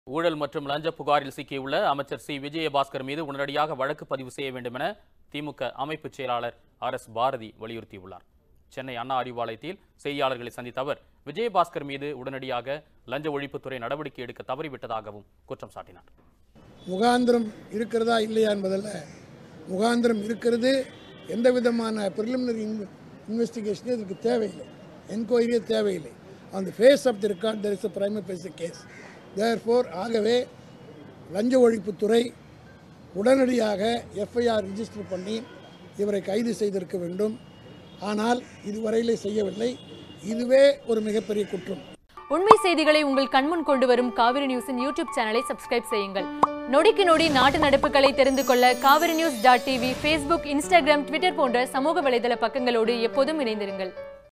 ஊழல் மற்றும் லஞ்ச புகாரில் சிக்கியுள்ள அமைச்சர் சி விஜயபாஸ்கர் மீது உடனடியாக வழக்கு பதிவு செய்ய வேண்டும் என திமுக அமைப்பு செயலாளர் ஆர் எஸ் பாரதி வலியுறுத்தியுள்ளார் சென்னை அண்ணா அறிவாலயத்தில் செய்தியாளர்களை சந்தித்த அவர் விஜயபாஸ்கர் மீது உடனடியாக லஞ்ச ஒழிப்புத்துறை நடவடிக்கை எடுக்க தவறிவிட்டதாகவும் குற்றம் சாட்டினார் முகாந்திரம் இருக்கிறதா இல்லையா என்பதல்ல முகாந்திரம் இருக்கிறது எந்த விதமான ப்ரிலிமினரி இன்வெஸ்டிகேஷனே இதுக்கு தேவையில்லை என்கொயரியே தேவையில்லை on the face of the record there is a primary face case therefore ஆகவே லஞ்ச ஒழிப்புத்துறை உடனடியாக எஃப்ஐஆர் ரிஜிஸ்டர் பண்ணி இவரை கைது செய்திருக்க வேண்டும் ஆனால் இதுவரையிலே செய்யவில்லை இதுவே ஒரு மிகப்பெரிய குற்றம் உண்மை செய்திகளை உங்கள் கண்முன் கொண்டு வரும் காவிரி நியூஸின் யூடியூப் சேனலை சப்ஸ்கிரைப் செய்யுங்கள் நொடிக்கு நொடி நாட்டு நடப்புகளை தெரிந்து கொள்ள Kaveri news dot TV Facebook Instagram Twitter போன்ற சமூக வலைதள பக்கங்களோடு எப்போதும் இணைந்திருங்கள்